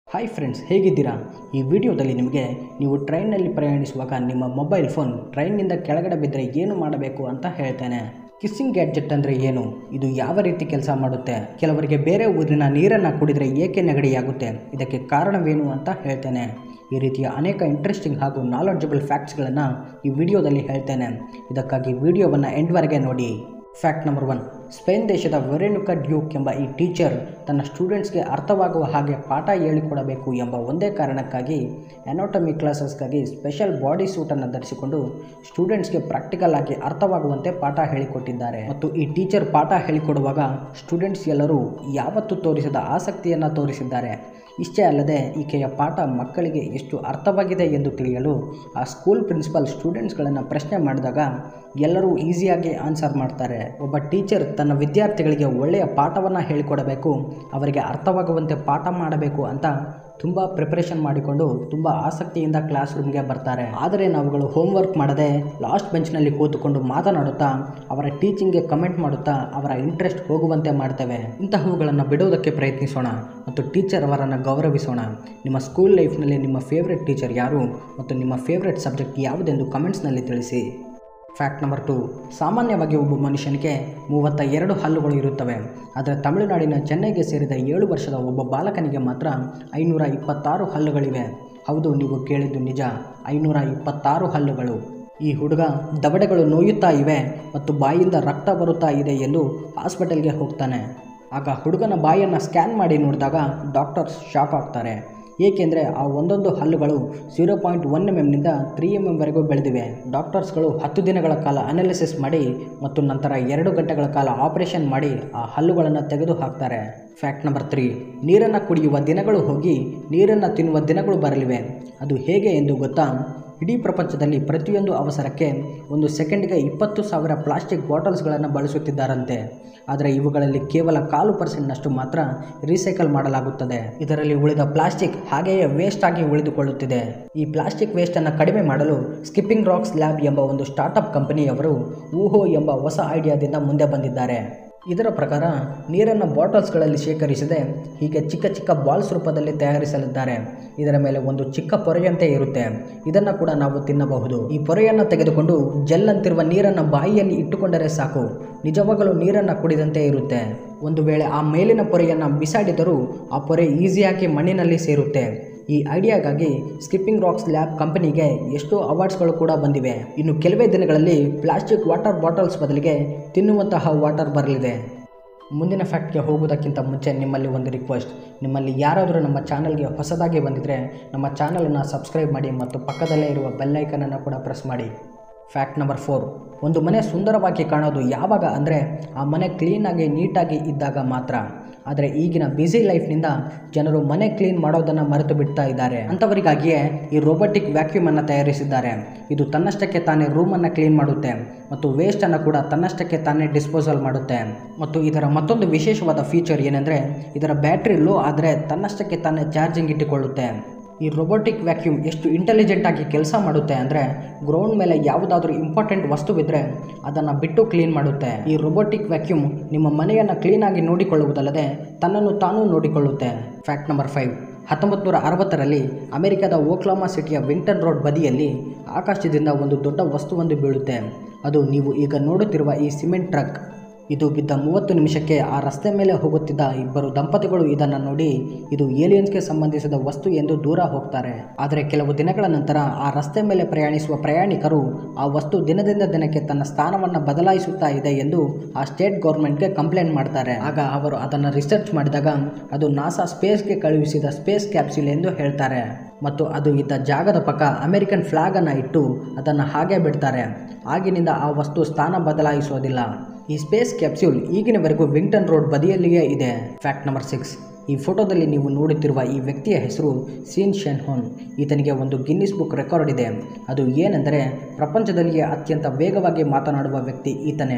hi friends ಹೇಗಿದ್ದೀರಾ ಈ ವಿಡಿಯೋದಲ್ಲಿ ನಿಮಗೆ ನೀವು ಟ್ರೈನ್ನಲ್ಲಿ ಪ್ರಯಾಣಿಸುವಾಗ ನಿಮ್ಮ ಮೊಬೈಲ್ ಫೋನ್ ಟ್ರೈನ್ನಿಂದ ಕೆಳಗಡೆ ಬಿದ್ದರೆ ಏನು ಮಾಡಬೇಕು ಅಂತ ಹೇಳ್ತೇನೆ ಕಿಸ್ಸಿಂಗ್ ಗ್ಯಾಡ್ಜೆಟ್ ಅಂದರೆ ಏನು ಇದು ಯಾವ ರೀತಿ ಕೆಲಸ ಮಾಡುತ್ತೆ ಕೆಲವರಿಗೆ ಬೇರೆ ಊರಿನ ನೀರನ್ನು ಕುಡಿದರೆ ಏಕೆ ನೆಗಡಿಯಾಗುತ್ತೆ ಇದಕ್ಕೆ ಕಾರಣವೇನು ಅಂತ ಹೇಳ್ತೇನೆ ಈ ರೀತಿಯ ಅನೇಕ ಇಂಟ್ರೆಸ್ಟಿಂಗ್ ಹಾಗೂ ನಾಲೆಡ್ಜಬಲ್ ಫ್ಯಾಕ್ಟ್ಸ್ಗಳನ್ನು ಈ ವಿಡಿಯೋದಲ್ಲಿ ಹೇಳ್ತೇನೆ ಇದಕ್ಕಾಗಿ ವಿಡಿಯೋವನ್ನು ಎಂಡ್ವರೆಗೆ ನೋಡಿ ಫ್ಯಾಕ್ಟ್ ನಂಬರ್ ಒನ್ ಸ್ಪೇನ್ ದೇಶದ ವೆರೆನುಕ ಡ್ಯೂಕ್ ಎಂಬ ಈ ಟೀಚರ್ ತನ್ನ ಸ್ಟೂಡೆಂಟ್ಸ್ಗೆ ಅರ್ಥವಾಗುವ ಹಾಗೆ ಪಾಠ ಹೇಳಿಕೊಡಬೇಕು ಎಂಬ ಒಂದೇ ಕಾರಣಕ್ಕಾಗಿ ಅನಾಟಮಿ ಕ್ಲಾಸಸ್ಗಾಗಿ ಸ್ಪೆಷಲ್ ಬಾಡಿ ಸೂಟನ್ನು ಧರಿಸಿಕೊಂಡು ಸ್ಟೂಡೆಂಟ್ಸ್ಗೆ ಪ್ರಾಕ್ಟಿಕಲ್ ಆಗಿ ಅರ್ಥವಾಗುವಂತೆ ಪಾಠ ಹೇಳಿಕೊಟ್ಟಿದ್ದಾರೆ ಮತ್ತು ಈ ಟೀಚರ್ ಪಾಠ ಹೇಳಿಕೊಡುವಾಗ ಸ್ಟೂಡೆಂಟ್ಸ್ ಎಲ್ಲರೂ ಯಾವತ್ತೂ ತೋರಿಸದ ಆಸಕ್ತಿಯನ್ನು ತೋರಿಸಿದ್ದಾರೆ ಇಷ್ಟೇ ಅಲ್ಲದೆ ಈಕೆಯ ಪಾಠ ಮಕ್ಕಳಿಗೆ ಎಷ್ಟು ಅರ್ಥವಾಗಿದೆ ಎಂದು ತಿಳಿಯಲು ಆ ಸ್ಕೂಲ್ ಪ್ರಿನ್ಸಿಪಲ್ ಸ್ಟೂಡೆಂಟ್ಸ್ಗಳನ್ನು ಪ್ರಶ್ನೆ ಮಾಡಿದಾಗ ಎಲ್ಲರೂ ಈಸಿಯಾಗಿ ಆನ್ಸರ್ ಮಾಡ್ತಾರೆ ಒಬ್ಬ ಟೀಚರ್ ತನ್ನ ವಿದ್ಯಾರ್ಥಿಗಳಿಗೆ ಒಳ್ಳೆಯ ಪಾಠವನ್ನು ಹೇಳಿಕೊಡಬೇಕು ಅವರಿಗೆ ಅರ್ಥವಾಗುವಂತೆ ಪಾಠ ಮಾಡಬೇಕು ಅಂತ ತುಂಬ ಪ್ರಿಪರೇಷನ್ ಮಾಡಿಕೊಂಡು ತುಂಬ ಆಸಕ್ತಿಯಿಂದ ಕ್ಲಾಸ್ ರೂಮ್ಗೆ ಬರ್ತಾರೆ ಆದರೆ ನಾವುಗಳು ಹೋಮ್ವರ್ಕ್ ಮಾಡದೆ ಲಾಸ್ಟ್ ಬೆಂಚ್ನಲ್ಲಿ ಕೂತುಕೊಂಡು ಮಾತನಾಡುತ್ತಾ ಅವರ ಟೀಚಿಂಗ್ಗೆ ಕಮೆಂಟ್ ಮಾಡುತ್ತಾ ಅವರ ಇಂಟ್ರೆಸ್ಟ್ ಹೋಗುವಂತೆ ಮಾಡ್ತೇವೆ ಇಂತಹವುಗಳನ್ನು ಬಿಡುವುದಕ್ಕೆ ಪ್ರಯತ್ನಿಸೋಣ ಮತ್ತು ಟೀಚರ್ ಅವರನ್ನು ಗೌರವಿಸೋಣ ನಿಮ್ಮ ಸ್ಕೂಲ್ ಲೈಫ್ನಲ್ಲಿ ನಿಮ್ಮ ಫೇವ್ರೆಟ್ ಟೀಚರ್ ಯಾರು ಮತ್ತು ನಿಮ್ಮ ಫೇವ್ರೆಟ್ ಸಬ್ಜೆಕ್ಟ್ ಯಾವುದೆಂದು ಕಮೆಂಟ್ಸ್ನಲ್ಲಿ ತಿಳಿಸಿ ಫ್ಯಾಕ್ಟ್ ನಂಬರ್ ಟು ಸಾಮಾನ್ಯವಾಗಿ ಒಬ್ಬ ಮನುಷ್ಯನಿಗೆ ಮೂವತ್ತ ಎರಡು ಹಲ್ಲುಗಳು ಇರುತ್ತವೆ ಆದರೆ ತಮಿಳುನಾಡಿನ ಚೆನ್ನೈಗೆ ಸೇರಿದ ಏಳು ವರ್ಷದ ಒಬ್ಬ ಬಾಲಕನಿಗೆ ಮಾತ್ರ ಐನೂರ ಇಪ್ಪತ್ತಾರು ಹಲ್ಲುಗಳಿವೆ ಹೌದು ನೀವು ಕೇಳಿದ್ದು ನಿಜ ಐನೂರ ಇಪ್ಪತ್ತಾರು ಹಲ್ಲುಗಳು ಈ ಹುಡುಗ ದವಡೆಗಳು ನೋಯುತ್ತಾ ಇವೆ ಮತ್ತು ಬಾಯಿಂದ ರಕ್ತ ಬರುತ್ತಾ ಇದೆ ಎಂದು ಹಾಸ್ಪಿಟಲ್ಗೆ ಹೋಗ್ತಾನೆ ಆಗ ಹುಡುಗನ ಬಾಯನ್ನು ಸ್ಕ್ಯಾನ್ ಮಾಡಿ ನೋಡಿದಾಗ ಡಾಕ್ಟರ್ಸ್ ಶಾಕ್ ಆಗ್ತಾರೆ ಏಕೆಂದರೆ ಆ ಒಂದೊಂದು ಹಲ್ಲುಗಳು ಝೀರೋ ಪಾಯಿಂಟ್ ಒನ್ ಎಮ್ ಎಮ್ನಿಂದ ತ್ರೀ ಎಮ್ ಎಮ್ವರೆಗೂ ಬೆಳೆದಿವೆ ಡಾಕ್ಟರ್ಸ್ಗಳು ಹತ್ತು ದಿನಗಳ ಕಾಲ ಅನಾಲಿಸಿಸ್ ಮಾಡಿ ಮತ್ತು ನಂತರ ಎರಡು ಗಂಟೆಗಳ ಕಾಲ ಆಪರೇಷನ್ ಮಾಡಿ ಆ ಹಲ್ಲುಗಳನ್ನು ತೆಗೆದು ಹಾಕ್ತಾರೆ ಫ್ಯಾಕ್ಟ್ ನಂಬರ್ ತ್ರೀ ನೀರನ್ನು ಕುಡಿಯುವ ದಿನಗಳು ಹೋಗಿ ನೀರನ್ನು ತಿನ್ನುವ ದಿನಗಳು ಬರಲಿವೆ ಅದು ಹೇಗೆ ಎಂದು ಗೊತ್ತಾ ಇಡೀ ಪ್ರಪಂಚದಲ್ಲಿ ಪ್ರತಿಯೊಂದು ಅವಸರಕ್ಕೆ ಒಂದು ಸೆಕೆಂಡ್ಗೆ ಇಪ್ಪತ್ತು ಸಾವಿರ ಪ್ಲಾಸ್ಟಿಕ್ ಬಾಟಲ್ಸ್ಗಳನ್ನು ಬಳಸುತ್ತಿದ್ದಾರಂತೆ ಆದರೆ ಇವುಗಳಲ್ಲಿ ಕೇವಲ ಕಾಲು ಪರ್ಸೆಂಟ್ನಷ್ಟು ಮಾತ್ರ ರೀಸೈಕಲ್ ಮಾಡಲಾಗುತ್ತದೆ ಇದರಲ್ಲಿ ಉಳಿದ ಪ್ಲಾಸ್ಟಿಕ್ ಹಾಗೆಯೇ ವೇಸ್ಟ್ ಆಗಿ ಉಳಿದುಕೊಳ್ಳುತ್ತಿದೆ ಈ ಪ್ಲಾಸ್ಟಿಕ್ ವೇಸ್ಟನ್ನು ಕಡಿಮೆ ಮಾಡಲು ಸ್ಕಿಪ್ಪಿಂಗ್ ರಾಕ್ಸ್ ಲ್ಯಾಬ್ ಎಂಬ ಒಂದು ಸ್ಟಾರ್ಟಪ್ ಕಂಪನಿಯವರು ಊಹೋ ಎಂಬ ಹೊಸ ಐಡಿಯಾದಿಂದ ಮುಂದೆ ಬಂದಿದ್ದಾರೆ ಇದರ ಪ್ರಕಾರ ನೀರನ್ನು ಬಾಟಲ್ಸ್ಗಳಲ್ಲಿ ಶೇಖರಿಸದೆ ಹೀಗೆ ಚಿಕ್ಕ ಚಿಕ್ಕ ಬಾಲ್ಸ್ ರೂಪದಲ್ಲಿ ತಯಾರಿಸಲಿದ್ದಾರೆ ಇದರ ಮೇಲೆ ಒಂದು ಚಿಕ್ಕ ಪೊರೆಯಂತೆ ಇರುತ್ತೆ ಇದನ್ನು ಕೂಡ ನಾವು ತಿನ್ನಬಹುದು ಈ ಪೊರೆಯನ್ನು ತೆಗೆದುಕೊಂಡು ಜೆಲ್ ಅಂತಿರುವ ನೀರನ್ನು ಬಾಯಿಯಲ್ಲಿ ಇಟ್ಟುಕೊಂಡರೆ ಸಾಕು ನಿಜವಾಗಲೂ ನೀರನ್ನು ಕುಡಿದಂತೆ ಇರುತ್ತೆ ಒಂದು ವೇಳೆ ಆ ಮೇಲಿನ ಪೊರೆಯನ್ನು ಬಿಸಾಡಿದರೂ ಆ ಪೊರೆ ಈಸಿಯಾಗಿ ಮಣ್ಣಿನಲ್ಲಿ ಸೇರುತ್ತೆ ಈ ಐಡಿಯಾಗಾಗಿ ಸ್ಕಿಪ್ಪಿಂಗ್ ರಾಕ್ಸ್ ಲ್ಯಾಬ್ ಕಂಪನಿಗೆ ಎಷ್ಟೋ ಅವಾರ್ಡ್ಸ್ಗಳು ಕೂಡ ಬಂದಿವೆ ಇನ್ನು ಕೆಲವೇ ದಿನಗಳಲ್ಲಿ ಪ್ಲಾಸ್ಟಿಕ್ ವಾಟರ್ ಬಾಟಲ್ಸ್ ಬದಲಿಗೆ ತಿನ್ನುವಂತಹ ವಾಟರ್ ಬರಲಿದೆ ಮುಂದಿನ ಫ್ಯಾಕ್ಟ್ಗೆ ಹೋಗೋದಕ್ಕಿಂತ ಮುಂಚೆ ನಿಮ್ಮಲ್ಲಿ ಒಂದು ರಿಕ್ವೆಸ್ಟ್ ನಿಮ್ಮಲ್ಲಿ ಯಾರಾದರೂ ನಮ್ಮ ಚಾನಲ್ಗೆ ಹೊಸದಾಗಿ ಬಂದಿದ್ದರೆ ನಮ್ಮ ಚಾನಲನ್ನು ಸಬ್ಸ್ಕ್ರೈಬ್ ಮಾಡಿ ಮತ್ತು ಪಕ್ಕದಲ್ಲೇ ಇರುವ ಬೆಲ್ಲೈಕನನ್ನು ಕೂಡ ಪ್ರೆಸ್ ಮಾಡಿ ಫ್ಯಾಕ್ಟ್ ನಂಬರ್ ಫೋರ್ ಒಂದು ಮನೆ ಸುಂದರವಾಗಿ ಕಾಣೋದು ಯಾವಾಗ ಅಂದರೆ ಆ ಮನೆ ಕ್ಲೀನಾಗಿ ನೀಟಾಗಿ ಇದ್ದಾಗ ಮಾತ್ರ ಆದರೆ ಈಗಿನ ಬ್ಯುಸಿ ಲೈಫ್ನಿಂದ ಜನರು ಮನೆ ಕ್ಲೀನ್ ಮಾಡೋದನ್ನು ಮರೆತು ಬಿಡ್ತಾ ಇದ್ದಾರೆ ಅಂಥವರಿಗಾಗಿಯೇ ಈ ರೋಬೋಟಿಕ್ ವ್ಯಾಕ್ಯೂಮನ್ನು ತಯಾರಿಸಿದ್ದಾರೆ ಇದು ತನ್ನಷ್ಟಕ್ಕೆ ತಾನೇ ರೂಮನ್ನು ಕ್ಲೀನ್ ಮಾಡುತ್ತೆ ಮತ್ತು ವೇಸ್ಟನ್ನು ಕೂಡ ತನ್ನಷ್ಟಕ್ಕೆ ತಾನೇ ಡಿಸ್ಪೋಸಲ್ ಮಾಡುತ್ತೆ ಮತ್ತು ಇದರ ಮತ್ತೊಂದು ವಿಶೇಷವಾದ ಫೀಚರ್ ಏನೆಂದರೆ ಇದರ ಬ್ಯಾಟ್ರಿ ಲೋ ಆದರೆ ತನ್ನಷ್ಟಕ್ಕೆ ತಾನೇ ಚಾರ್ಜಿಂಗ್ ಇಟ್ಟುಕೊಳ್ಳುತ್ತೆ ಈ ರೊಬೋಟಿಕ್ ವ್ಯಾಕ್ಯೂಮ್ ಎಷ್ಟು ಇಂಟೆಲಿಜೆಂಟ್ ಆಗಿ ಕೆಲಸ ಮಾಡುತ್ತೆ ಅಂದರೆ ಗ್ರೌಂಡ್ ಮೇಲೆ ಯಾವುದಾದ್ರೂ ಇಂಪಾರ್ಟೆಂಟ್ ವಸ್ತುವಿದ್ದರೆ ಅದನ್ನು ಬಿಟ್ಟು ಕ್ಲೀನ್ ಮಾಡುತ್ತೆ ಈ ರೊಬೋಟಿಕ್ ವ್ಯಾಕ್ಯೂಮ್ ನಿಮ್ಮ ಮನೆಯನ್ನು ಕ್ಲೀನಾಗಿ ನೋಡಿಕೊಳ್ಳುವುದಲ್ಲದೆ ತನ್ನನ್ನು ತಾನೂ ನೋಡಿಕೊಳ್ಳುತ್ತೆ ಫ್ಯಾಕ್ಟ್ ನಂಬರ್ ಫೈವ್ ಹತ್ತೊಂಬತ್ತು ನೂರ ಅರವತ್ತರಲ್ಲಿ ಅಮೆರಿಕದ ಓಕ್ಲಾಮಾ ಸಿಟಿಯ ವಿಂಟನ್ ರೋಡ್ ಬದಿಯಲ್ಲಿ ಆಕಾಶದಿಂದ ಒಂದು ದೊಡ್ಡ ವಸ್ತುವೊಂದು ಬೀಳುತ್ತೆ ಅದು ನೀವು ಈಗ ನೋಡುತ್ತಿರುವ ಈ ಸಿಮೆಂಟ್ ಟ್ರಕ್ ಇದು ಬಿದ್ದ ಮೂವತ್ತು ನಿಮಿಷಕ್ಕೆ ಆ ರಸ್ತೆ ಮೇಲೆ ಹೋಗುತ್ತಿದ್ದ ಇಬ್ಬರು ದಂಪತಿಗಳು ಇದನ್ನು ನೋಡಿ ಇದು ಏಲಿಯನ್ಸ್ಗೆ ಸಂಬಂಧಿಸಿದ ವಸ್ತು ಎಂದು ದೂರ ಹೋಗ್ತಾರೆ ಆದರೆ ಕೆಲವು ದಿನಗಳ ನಂತರ ಆ ರಸ್ತೆ ಮೇಲೆ ಪ್ರಯಾಣಿಸುವ ಪ್ರಯಾಣಿಕರು ಆ ವಸ್ತು ದಿನದಿಂದ ದಿನಕ್ಕೆ ತನ್ನ ಸ್ಥಾನವನ್ನು ಬದಲಾಯಿಸುತ್ತಾ ಇದೆ ಎಂದು ಆ ಸ್ಟೇಟ್ ಗೌರ್ಮೆಂಟ್ಗೆ ಕಂಪ್ಲೇಂಟ್ ಮಾಡ್ತಾರೆ ಆಗ ಅವರು ಅದನ್ನು ರಿಸರ್ಚ್ ಮಾಡಿದಾಗ ಅದು ನಾಸಾ ಸ್ಪೇಸ್ಗೆ ಕಳುಹಿಸಿದ ಸ್ಪೇಸ್ ಕ್ಯಾಪ್ಸ್ಯೂಲ್ ಎಂದು ಹೇಳ್ತಾರೆ ಮತ್ತು ಅದು ಇದ್ದ ಜಾಗದ ಪಕ್ಕ ಅಮೆರಿಕನ್ ಫ್ಲಾಗನ್ನು ಇಟ್ಟು ಅದನ್ನು ಹಾಗೆ ಬಿಡ್ತಾರೆ ಆಗಿನಿಂದ ಆ ವಸ್ತು ಸ್ಥಾನ ಬದಲಾಯಿಸೋದಿಲ್ಲ ಈ ಸ್ಪೇಸ್ ಕ್ಯಾಪ್ಸ್ಯೂಲ್ ಈಗಿನವರೆಗೂ ವಿಂಗ್ಟನ್ ರೋಡ್ ಬದಿಯಲ್ಲಿಯೇ ಇದೆ ಫ್ಯಾಕ್ಟ್ ನಂಬರ್ ಸಿಕ್ಸ್ ಈ ಫೋಟೋದಲ್ಲಿ ನೀವು ನೋಡುತ್ತಿರುವ ಈ ವ್ಯಕ್ತಿಯ ಹೆಸರು ಸೀನ್ ಶೆನ್ಹೋನ್ ಈತನಿಗೆ ಒಂದು ಗಿನ್ನಿಸ್ ಬುಕ್ ರೆಕಾರ್ಡ್ ಇದೆ ಅದು ಏನೆಂದರೆ ಪ್ರಪಂಚದಲ್ಲಿಯೇ ಅತ್ಯಂತ ವೇಗವಾಗಿ ಮಾತನಾಡುವ ವ್ಯಕ್ತಿ ಈತನೇ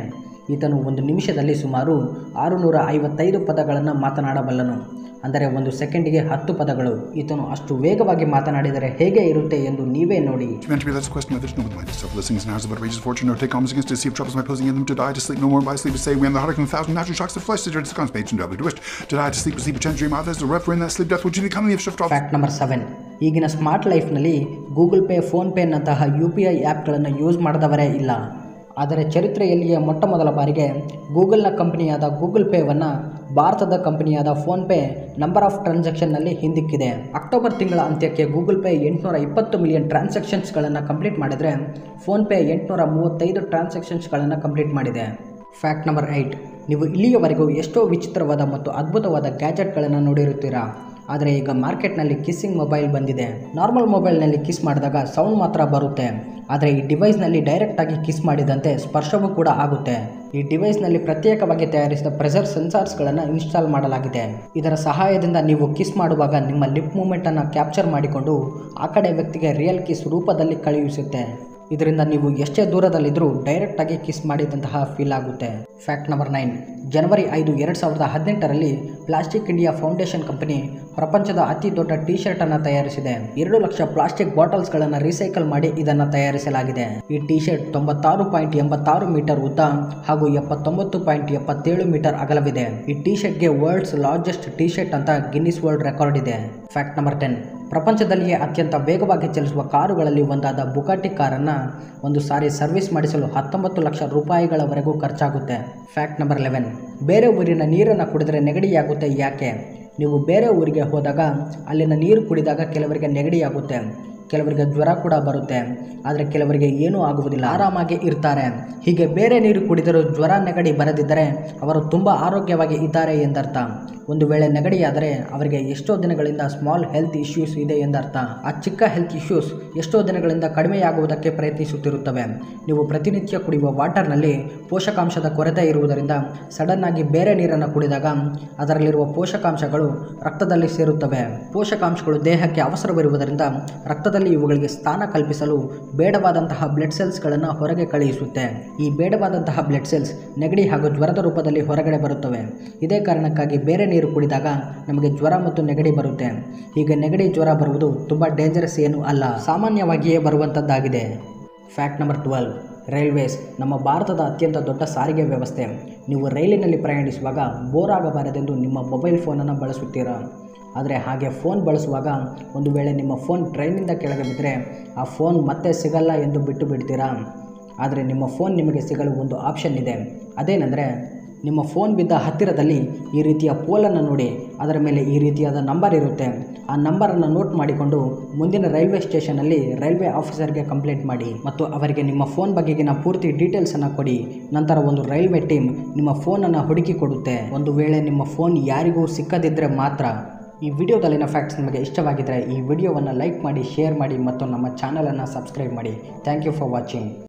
ಈತನು ಒಂದು ನಿಮಿಷದಲ್ಲಿ ಸುಮಾರು ಆರುನೂರ ಐವತ್ತೈದು ಪದಗಳನ್ನು ಮಾತನಾಡಬಲ್ಲನು ಅಂದರೆ ಒಂದು ಸೆಕೆಂಡಿಗೆ ಹತ್ತು ಪದಗಳು ಈತನು ಅಷ್ಟು ವೇಗವಾಗಿ ಮಾತನಾಡಿದರೆ ಹೇಗೆ iರುತ್ತೆ ಎಂದು ನೀವೇ ನೋಡಿ meant to be that's a question of there's no one mind to suffer the sings and hours of outrageous fortune, nor take alms against to deceive troubles by posing in them, to die, to sleep no more by sleep, to say we am the heartache and a thousand natural shocks of flesh, to dread constipation, doubly to wish, to die, to sleep, to sleep, to change dream others, to rev, for in that sleep death, would you become the shift off fact number seven ಈಗಿನ ಸ್ಮಾರ್ಟ್ ಲೈಫ್ನಲ್ಲಿ Google Pay ಫೋನ್ಪೇನಂತಹ U P I ಆ್ಯಪ್ಗಳನ್ನು use ಮಾಡಿದವರೇ ಇಲ್ಲ ಆದರೆ ಚರಿತ್ರೆಯಲ್ಲಿಯೇ ಮೊಟ್ಟ ಮೊದಲ ಬಾರಿಗೆ ಗೂಗಲ್ನ ಕಂಪನಿಯಾದ ಗೂಗಲ್ ಪೇವನ್ನು ಭಾರತದ ಕಂಪನಿಯಾದ ಫೋನ್ಪೇ ನಂಬರ್ ಆಫ್ ಟ್ರಾನ್ಸಾಕ್ಷನ್ನಲ್ಲಿ ಹಿಂದಿಕ್ಕಿದೆ ಅಕ್ಟೋಬರ್ ತಿಂಗಳ ಅಂತ್ಯಕ್ಕೆ ಗೂಗಲ್ ಪೇ ಎಂಟುನೂರ ಇಪ್ಪತ್ತು ಮಿಲಿಯನ್ ಟ್ರಾನ್ಸಾಕ್ಷನ್ಸ್ಗಳನ್ನು ಕಂಪ್ಲೀಟ್ ಮಾಡಿದರೆ ಫೋನ್ಪೇ ಎಂಟುನೂರ ಮೂವತ್ತೈದು ಟ್ರಾನ್ಸಾಕ್ಷನ್ಸ್ಗಳನ್ನು ಕಂಪ್ಲೀಟ್ ಮಾಡಿದೆ ಫ್ಯಾಕ್ಟ್ ನಂಬರ್ ಏಯ್ಟ್ ನೀವು ಇಲ್ಲಿಯವರೆಗೂ ಎಷ್ಟೋ ವಿಚಿತ್ರವಾದ ಮತ್ತು ಅದ್ಭುತವಾದ ಗ್ಯಾಜೆಟ್ಗಳನ್ನು ನೋಡಿರುತ್ತೀರಾ ಆದರೆ ಈಗ ಮಾರ್ಕೆಟ್ನಲ್ಲಿ ಕಿಸ್ಸಿಂಗ್ ಮೊಬೈಲ್ ಬಂದಿದೆ ನಾರ್ಮಲ್ ಮೊಬೈಲ್ನಲ್ಲಿ ಕಿಸ್ ಮಾಡಿದಾಗ ಸೌಂಡ್ ಮಾತ್ರ ಬರುತ್ತೆ ಆದರೆ ಈ ಡಿವೈಸ್ನಲ್ಲಿ ಡೈರೆಕ್ಟಾಗಿ ಕಿಸ್ ಮಾಡಿದಂತೆ ಸ್ಪರ್ಶವೂ ಕೂಡ ಆಗುತ್ತೆ ಈ ಡಿವೈಸ್ನಲ್ಲಿ ಪ್ರತ್ಯೇಕವಾಗಿ ತಯಾರಿಸಿದ ಪ್ರೆಷರ್ ಸೆನ್ಸಾರ್ಸ್ಗಳನ್ನು ಇನ್ಸ್ಟಾಲ್ ಮಾಡಲಾಗಿದೆ ಇದರ ಸಹಾಯದಿಂದ ನೀವು ಕಿಸ್ ಮಾಡುವಾಗ ನಿಮ್ಮ ಲಿಪ್ ಮೂಮೆಂಟನ್ನು ಕ್ಯಾಪ್ಚರ್ ಮಾಡಿಕೊಂಡು ಆ ಕಡೆ ವ್ಯಕ್ತಿಗೆ ರಿಯಲ್ ಕಿಸ್ ರೂಪದಲ್ಲಿ ಕಳುಹಿಸುತ್ತೆ ಇದರಿಂದ ನೀವು ಎಷ್ಟೇ ದೂರದಲ್ಲಿದ್ದರೂ ಡೈರೆಕ್ಟಾಗಿ ಕಿಸ್ ಮಾಡಿದಂತಹ ಫೀಲ್ ಆಗುತ್ತೆ ಫ್ಯಾಕ್ಟ್ ನಂಬರ್ ನೈನ್ ಜನವರಿ ಐದು ಎರಡು ಸಾವಿರದ ಹದಿನೆಂಟರಲ್ಲಿ ಪ್ಲಾಸ್ಟಿಕ್ ಇಂಡಿಯಾ ಫೌಂಡೇಶನ್ ಕಂಪನಿ ಪ್ರಪಂಚದ ಅತಿ ದೊಡ್ಡ ಟಿ ಶರ್ಟ್ ಅನ್ನು ತಯಾರಿಸಿದೆ ಎರಡು ಲಕ್ಷ ಪ್ಲಾಸ್ಟಿಕ್ ಬಾಟಲ್ಸ್ಗಳನ್ನು ರೀಸೈಕಲ್ ಮಾಡಿ ಇದನ್ನು ತಯಾರಿಸಲಾಗಿದೆ ಈ ಟಿ ಶರ್ಟ್ ತೊಂಬತ್ತಾರು ಪಾಯಿಂಟ್ ಎಂಬತ್ತಾರು ಮೀಟರ್ ಉದ್ದ ಹಾಗೂ ಎಪ್ಪತ್ತೊಂಬತ್ತು ಪಾಯಿಂಟ್ ಎಪ್ಪತ್ತೇಳು ಮೀಟರ್ ಅಗಲವಿದೆ ಈ ಟಿ ಶರ್ಟ್ಗೆ ವರ್ಲ್ಡ್ಸ್ ಲಾರ್ಜೆಸ್ಟ್ ಟಿ ಶರ್ಟ್ ಅಂತ ಗಿನ್ನಿಸ್ ವರ್ಲ್ಡ್ ರೆಕಾರ್ಡ್ ಇದೆ ಫ್ಯಾಕ್ಟ್ ನಂಬರ್ ಟೆನ್ ಪ್ರಪಂಚದಲ್ಲಿಯೇ ಅತ್ಯಂತ ವೇಗವಾಗಿ ಚಲಿಸುವ ಕಾರುಗಳಲ್ಲಿ ಒಂದಾದ ಬುಗಾಟಿ ಕಾರನ್ನು ಒಂದು ಸಾರಿ ಸರ್ವಿಸ್ ಮಾಡಿಸಲು ಹತ್ತೊಂಬತ್ತು ಲಕ್ಷ ರೂಪಾಯಿಗಳವರೆಗೂ ಖರ್ಚಾಗುತ್ತೆ ಫ್ಯಾಕ್ಟ್ ನಂಬರ್ ಲೆವೆನ್ ಬೇರೆ ಊರಿನ ನೀರನ್ನು ಕುಡಿದರೆ ನೆಗಡಿಯಾಗುತ್ತೆ ಯಾಕೆ ನೀವು ಬೇರೆ ಊರಿಗೆ ಹೋದಾಗ ಅಲ್ಲಿನ ನೀರು ಕುಡಿದಾಗ ಕೆಲವರಿಗೆ ನೆಗಡಿಯಾಗುತ್ತೆ ಕೆಲವರಿಗೆ ಜ್ವರ ಕೂಡ ಬರುತ್ತೆ ಆದರೆ ಕೆಲವರಿಗೆ ಏನೂ ಆಗುವುದಿಲ್ಲ ಆರಾಮಾಗಿ ಇರ್ತಾರೆ ಹೀಗೆ ಬೇರೆ ನೀರು ಕುಡಿದರೂ ಜ್ವರ ನೆಗಡಿ ಬರದಿದ್ದರೆ ಅವರು ತುಂಬ ಆರೋಗ್ಯವಾಗಿ ಇದ್ದಾರೆ ಎಂದರ್ಥ ಒಂದು ವೇಳೆ ನೆಗಡಿಯಾದರೆ ಅವರಿಗೆ ಎಷ್ಟೋ ದಿನಗಳಿಂದ ಸ್ಮಾಲ್ ಹೆಲ್ತ್ ಇಶ್ಯೂಸ್ ಇದೆ ಎಂದರ್ಥ ಆ ಚಿಕ್ಕ ಹೆಲ್ತ್ ಇಶ್ಯೂಸ್ ಎಷ್ಟೋ ದಿನಗಳಿಂದ ಕಡಿಮೆಯಾಗುವುದಕ್ಕೆ ಪ್ರಯತ್ನಿಸುತ್ತಿರುತ್ತವೆ ನೀವು ಪ್ರತಿನಿತ್ಯ ಕುಡಿಯುವ ವಾಟರ್ನಲ್ಲಿ ಪೋಷಕಾಂಶದ ಕೊರತೆ ಇರುವುದರಿಂದ ಸಡನ್ ಆಗಿ ಬೇರೆ ನೀರನ್ನು ಕುಡಿದಾಗ ಅದರಲ್ಲಿರುವ ಪೋಷಕಾಂಶಗಳು ರಕ್ತದಲ್ಲಿ ಸೇರುತ್ತವೆ ಪೋಷಕಾಂಶಗಳು ದೇಹಕ್ಕೆ ಅವಸರವಿರುವುದರಿಂದ ರಕ್ತದಲ್ಲಿ ಇವುಗಳಿಗೆ ಸ್ಥಾನ ಕಲ್ಪಿಸಲು ಬೇಡವಾದಂತಹ ಬ್ಲಡ್ ಸೆಲ್ಸ್ಗಳನ್ನು ಹೊರಗೆ ಕಳುಹಿಸುತ್ತೆ ಈ ಬೇಡವಾದಂತಹ ಬ್ಲಡ್ ಸೆಲ್ಸ್ ನೆಗಡಿ ಹಾಗೂ ಜ್ವರದ ರೂಪದಲ್ಲಿ ಹೊರಗಡೆ ಬರುತ್ತವೆ ಇದೇ ಕಾರಣಕ್ಕಾಗಿ ಬೇರೆ ನೀರು ಕುಡಿದಾಗ ನಮಗೆ ಜ್ವರ ಮತ್ತು ನೆಗಡಿ ಬರುತ್ತೆ ಹೀಗೆ ನೆಗಡಿ ಜ್ವರ ಬರುವುದು ತುಂಬ ಡೇಂಜರಸ್ ಏನು ಅಲ್ಲ ಸಾಮಾನ್ಯವಾಗಿಯೇ ಬರುವಂಥದ್ದಾಗಿದೆ ಫ್ಯಾಕ್ಟ್ ನಂಬರ್ ಟ್ವೆಲ್ವ್ ರೈಲ್ವೇಸ್ ನಮ್ಮ ಭಾರತದ ಅತ್ಯಂತ ದೊಡ್ಡ ಸಾರಿಗೆ ವ್ಯವಸ್ಥೆ ನೀವು ರೈಲಿನಲ್ಲಿ ಪ್ರಯಾಣಿಸುವಾಗ ಬೋರ್ ಆಗಬಾರದೆಂದು ನಿಮ್ಮ ಮೊಬೈಲ್ ಫೋನನ್ನು ಬಳಸುತ್ತೀರಾ ಆದರೆ ಹಾಗೆ ಫೋನ್ ಬಳಸುವಾಗ ಒಂದು ವೇಳೆ ನಿಮ್ಮ ಫೋನ್ ಟ್ರೈನಿಂದ ಕೆಳಗೆ ಬಿದ್ದರೆ ಆ ಫೋನ್ ಮತ್ತೆ ಸಿಗಲ್ಲ ಎಂದು ಬಿಟ್ಟು ಬಿಡ್ತೀರಾ ಆದರೆ ನಿಮ್ಮ ಫೋನ್ ನಿಮಗೆ ಸಿಗಲು ಒಂದು ಆಪ್ಷನ್ ಇದೆ ಅದೇನೆಂದರೆ ನಿಮ್ಮ ಫೋನ್ ಬಿದ್ದ ಹತ್ತಿರದಲ್ಲಿ ಈ ರೀತಿಯ ಪೋಲನ್ನು ನೋಡಿ ಅದರ ಮೇಲೆ ಈ ರೀತಿಯಾದ ನಂಬರ್ ಇರುತ್ತೆ ಆ ನಂಬರನ್ನು ನೋಟ್ ಮಾಡಿಕೊಂಡು ಮುಂದಿನ ರೈಲ್ವೆ ಸ್ಟೇಷನಲ್ಲಿ ರೈಲ್ವೆ ಆಫೀಸರ್ಗೆ ಕಂಪ್ಲೇಂಟ್ ಮಾಡಿ ಮತ್ತು ಅವರಿಗೆ ನಿಮ್ಮ ಫೋನ್ ಬಗೆಗಿನ ಪೂರ್ತಿ ಡೀಟೇಲ್ಸನ್ನು ಕೊಡಿ ನಂತರ ಒಂದು ರೈಲ್ವೆ ಟೀಮ್ ನಿಮ್ಮ ಫೋನನ್ನು ಹುಡುಕಿ ಕೊಡುತ್ತೆ ಒಂದು ವೇಳೆ ನಿಮ್ಮ ಫೋನ್ ಯಾರಿಗೂ ಸಿಕ್ಕದಿದ್ದರೆ ಮಾತ್ರ ಈ ವಿಡಿಯೋದಲ್ಲಿನ ಫ್ಯಾಕ್ಟ್ಸ್ ನಿಮಗೆ ಇಷ್ಟವಾಗಿದ್ದರೆ ಈ ವಿಡಿಯೋವನ್ನು ಲೈಕ್ ಮಾಡಿ ಶೇರ್ ಮಾಡಿ ಮತ್ತು ನಮ್ಮ ಚಾನಲನ್ನು ಸಬ್ಸ್ಕ್ರೈಬ್ ಮಾಡಿ ಥ್ಯಾಂಕ್ ಯು ಫಾರ್ ವಾಚಿಂಗ್